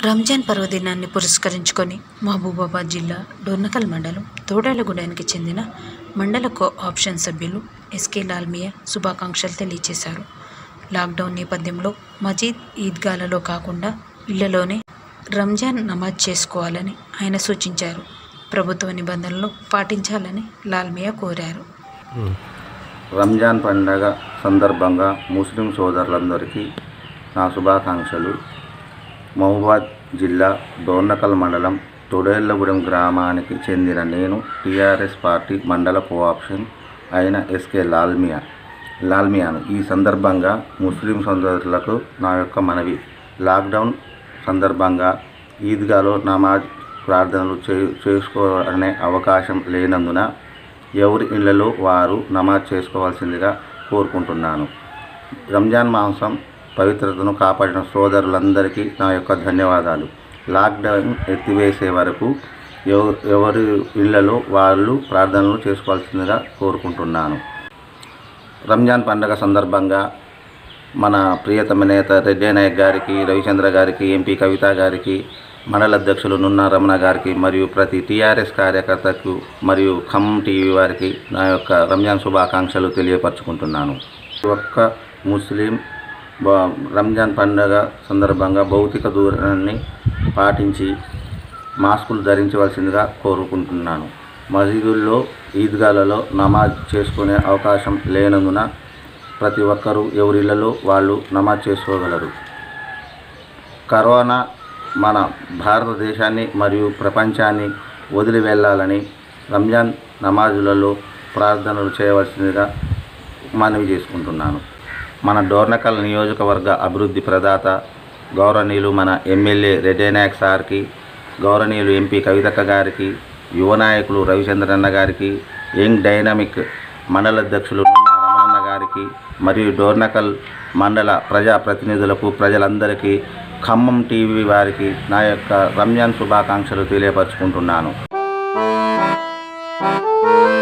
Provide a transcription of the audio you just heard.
రంజాన్ పర్వదినాన్ని పురస్కరించుకొని మహబూబాబాద్ జిల్లా డోర్నకల్ మండలం తోడాలగూడెనికి చెందిన మండల కో ఆప్షన్ సభ్యులు ఎస్కే లాల్మియా శుభాకాంక్షలు తెలియజేశారు లాక్డౌన్ నేపథ్యంలో మజీద్ ఈద్గాలలో కాకుండా ఇళ్లలోనే రంజాన్ నమాజ్ చేసుకోవాలని ఆయన సూచించారు ప్రభుత్వ నిబంధనలు పాటించాలని లాల్మియా కోరారు రంజాన్ పండగ సందర్భంగా ముస్లిం సోదరులందరికీ నా శుభాకాంక్షలు మహబూబాద్ జిల్లా డోర్నకల్ మండలం తొడేళ్లగూడెం గ్రామానికి చెందిన నేను టీఆర్ఎస్ పార్టీ మండల కోఆప్షన్ అయిన ఎస్కే లాల్మియా లాల్మియాను ఈ సందర్భంగా ముస్లిం సోదరులకు నా యొక్క మనవి లాక్డౌన్ సందర్భంగా ఈద్గాలో నమాజ్ ప్రార్థనలు చే చేసుకోవాలనే అవకాశం లేనందున ఎవరి ఇళ్లలో వారు నమాజ్ చేసుకోవాల్సిందిగా కోరుకుంటున్నాను రంజాన్ మాసం పవిత్రతను కాపాడిన సోదరులందరికీ నా యొక్క ధన్యవాదాలు లాక్డౌన్ ఎత్తివేసే వరకు ఎవ- ఎవరి ఇళ్లలో వాళ్ళు ప్రార్థనలు చేసుకోవాల్సిందిగా కోరుకుంటున్నాను రంజాన్ పండగ సందర్భంగా మన ప్రియతమ నేత రెడ్డి నాయక్ గారికి రవిచంద్ర గారికి ఎంపీ కవిత గారికి మండల అధ్యక్షులు నున్నా రమణ గారికి మరియు ప్రతి టీఆర్ఎస్ కార్యకర్తకు మరియు ఖమ్మం టీవీ వారికి నా యొక్క రంజాన్ శుభాకాంక్షలు తెలియపరచుకుంటున్నాను ఒక్క ముస్లిం బ- రంజాన్ పండగ సందర్భంగా భౌతిక దూరాన్ని పాటించి మాస్కులు ధరించవలసిందిగా కోరుకుంటున్నాను మసీదుల్లో ఈద్గాలలో నమాజ్ చేసుకునే అవకాశం లేనందున ప్రతి ఒక్కరూ ఎవరిళ్లలో వాళ్ళు నమాజ్ చేసుకోగలరు కరోనా మన భారతదేశాన్ని మరియు ప్రపంచాన్ని వదిలి వెళ్ళాలని రంజాన్ నమాజులలో ప్రార్థనలు చేయవలసిందిగా మనవి చేసుకుంటున్నాను మన డోర్నకల్ నియోజకవర్గ అభివృద్ధి ప్రదాత గౌరవనీయులు మన ఎమ్మెల్యే రెడ్డేనాయక్ సార్కి గౌరవనీయులు ఎంపీ కవితక్క గారికి యువ నాయకులు రవిచంద్రన్న గారికి యంగ్ డైనమిక్ మండల అధ్యక్షులు నున్నా రమణన్న గారికి మరియు డోర్నకల్ మండల ప్రజా ప్రతినిధులకు ప్రజలందరికీ ఖమ్మం టీవీ వారికి నా యొక్క రంజాన్ శుభాకాంక్షలు తెలియపరచుకుంటున్నాను